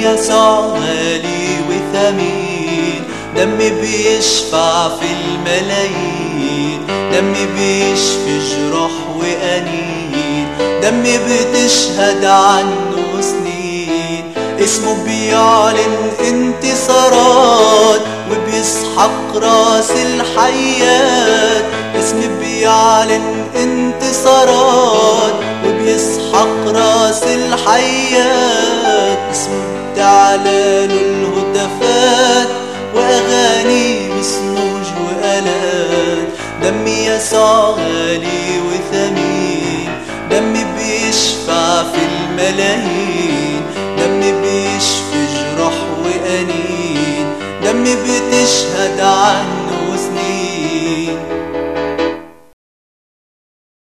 يسوع غالي وثمين دمي بيشفع في الملايين دمي بيشفي جروح وأنين دمي بتشهد عنه سنين اسمه بيعلن انتصارات وبيسحق راس الحيات اسمه بيعلن انتصارات وبيسحق راس الحيات اسمه تعالى له الهتافات واغاني بصنوج والات دمي يسوع غالي وثمين دمي بيشفع في الملايين دمي بيشفي جرح وأنين دمي بتشهد عنه